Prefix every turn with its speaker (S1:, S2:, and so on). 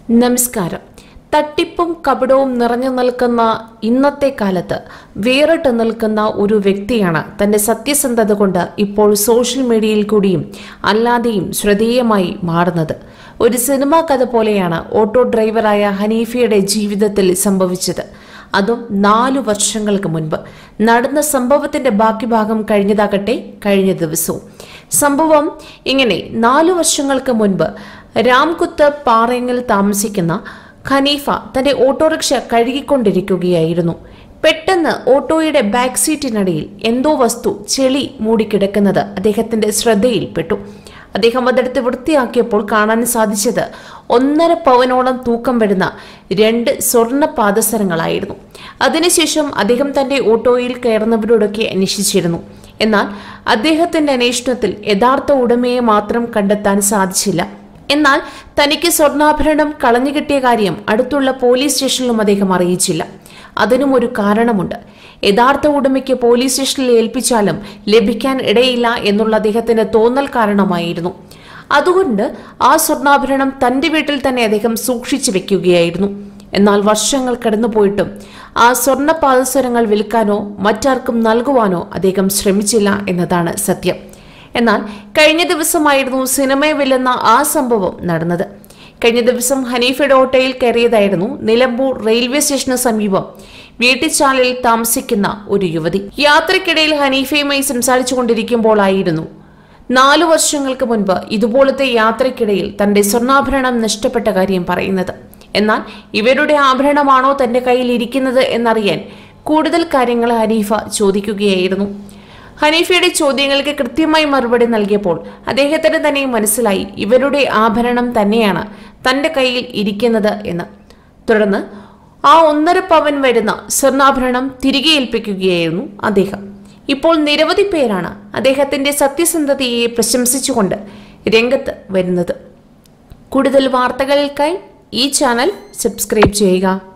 S1: നമസ്കാരം തട്ടിപ്പും കപടവും നിറഞ്ഞു നിൽക്കുന്ന ഇന്നത്തെ കാലത്ത് വേറിട്ട് നിൽക്കുന്ന ഒരു വ്യക്തിയാണ് തന്റെ സത്യസന്ധത കൊണ്ട് ഇപ്പോൾ സോഷ്യൽ മീഡിയയിൽ കൂടിയും അല്ലാതെയും ശ്രദ്ധേയമായി മാറുന്നത് ഒരു സിനിമാ കഥ പോലെയാണ് ഓട്ടോ ഡ്രൈവറായ ഹനീഫയുടെ ജീവിതത്തിൽ സംഭവിച്ചത് അതും നാലു വർഷങ്ങൾക്ക് മുൻപ് നടന്ന സംഭവത്തിന്റെ ബാക്കി ഭാഗം കഴിഞ്ഞതാകട്ടെ കഴിഞ്ഞ ദിവസവും സംഭവം ഇങ്ങനെ നാലു വർഷങ്ങൾക്ക് മുൻപ് രാംകുത്ത് പാറയങ്ങിൽ താമസിക്കുന്ന ഖനീഫ തന്റെ ഓട്ടോറിക്ഷ കഴുകിക്കൊണ്ടിരിക്കുകയായിരുന്നു പെട്ടെന്ന് ഓട്ടോയുടെ ബാക്ക് സീറ്റിനടിയിൽ എന്തോ വസ്തു ചെളി മൂടിക്കിടക്കുന്നത് അദ്ദേഹത്തിന്റെ ശ്രദ്ധയിൽപ്പെട്ടു അദ്ദേഹം അതെടുത്ത് വൃത്തിയാക്കിയപ്പോൾ കാണാൻ സാധിച്ചത് ഒന്നര പവനോളം തൂക്കം വരുന്ന രണ്ട് സ്വർണ്ണ പാദസരങ്ങളായിരുന്നു അതിനുശേഷം അദ്ദേഹം തന്റെ ഓട്ടോയിൽ കയറുന്നവരോടൊക്കെ അന്വേഷിച്ചിരുന്നു എന്നാൽ അദ്ദേഹത്തിന്റെ അന്വേഷണത്തിൽ യഥാർത്ഥ ഉടമയെ മാത്രം കണ്ടെത്താൻ സാധിച്ചില്ല എന്നാൽ തനിക്ക് സ്വർണ്ണാഭരണം കളഞ്ഞു കിട്ടിയ കാര്യം അടുത്തുള്ള പോലീസ് സ്റ്റേഷനിലും അദ്ദേഹം അറിയിച്ചില്ല അതിനും ഒരു കാരണമുണ്ട് യഥാർത്ഥ ഉടമയ്ക്ക് പോലീസ് സ്റ്റേഷനിൽ ഏൽപ്പിച്ചാലും ലഭിക്കാൻ ഇടയില്ല എന്നുള്ള അദ്ദേഹത്തിന്റെ തോന്നൽ കാരണമായിരുന്നു അതുകൊണ്ട് ആ സ്വർണ്ണാഭരണം തന്റെ വീട്ടിൽ തന്നെ അദ്ദേഹം സൂക്ഷിച്ചു വെക്കുകയായിരുന്നു എന്നാൽ വർഷങ്ങൾ കടന്നുപോയിട്ടും ആ സ്വർണ്ണ പാദസരങ്ങൾ വിൽക്കാനോ മറ്റാർക്കും നൽകുവാനോ അദ്ദേഹം ശ്രമിച്ചില്ല എന്നതാണ് സത്യം എന്നാൽ കഴിഞ്ഞ ദിവസമായിരുന്നു സിനിമയെ വെല്ലുന്ന ആ സംഭവം നടന്നത് കഴിഞ്ഞ ദിവസം ഹനീഫയുടെ ഓട്ടോയിൽ കയറിയതായിരുന്നു നിലമ്പൂർ റെയിൽവേ സ്റ്റേഷന് സമീപം വീട്ടിച്ചാലിൽ താമസിക്കുന്ന ഒരു യുവതി യാത്രക്കിടയിൽ ഹനീഫയുമായി സംസാരിച്ചു കൊണ്ടിരിക്കുമ്പോഴായിരുന്നു നാലു വർഷങ്ങൾക്ക് മുൻപ് ഇതുപോലത്തെ യാത്രക്കിടയിൽ തന്റെ സ്വർണ്ണാഭരണം നഷ്ടപ്പെട്ട കാര്യം പറയുന്നത് എന്നാൽ ഇവരുടെ ആഭരണമാണോ തന്റെ കയ്യിൽ ഇരിക്കുന്നത് എന്നറിയാൻ കൂടുതൽ കാര്യങ്ങൾ ഹനീഫ ചോദിക്കുകയായിരുന്നു ഹനീഫയുടെ ചോദ്യങ്ങൾക്ക് കൃത്യമായി മറുപടി നൽകിയപ്പോൾ അദ്ദേഹത്തിന് തന്നെ മനസ്സിലായി ഇവരുടെ ആഭരണം തന്നെയാണ് തന്റെ കയ്യിൽ ഇരിക്കുന്നത് എന്ന് തുടർന്ന് ആ ഒന്നര പവൻ വരുന്ന സ്വർണ്ണാഭരണം തിരികെ ഏൽപ്പിക്കുകയായിരുന്നു അദ്ദേഹം ഇപ്പോൾ നിരവധി പേരാണ് അദ്ദേഹത്തിന്റെ സത്യസന്ധതയെ പ്രശംസിച്ചുകൊണ്ട് രംഗത്ത് വരുന്നത് കൂടുതൽ വാർത്തകൾക്കായി ഈ ചാനൽ സബ്സ്ക്രൈബ് ചെയ്യുക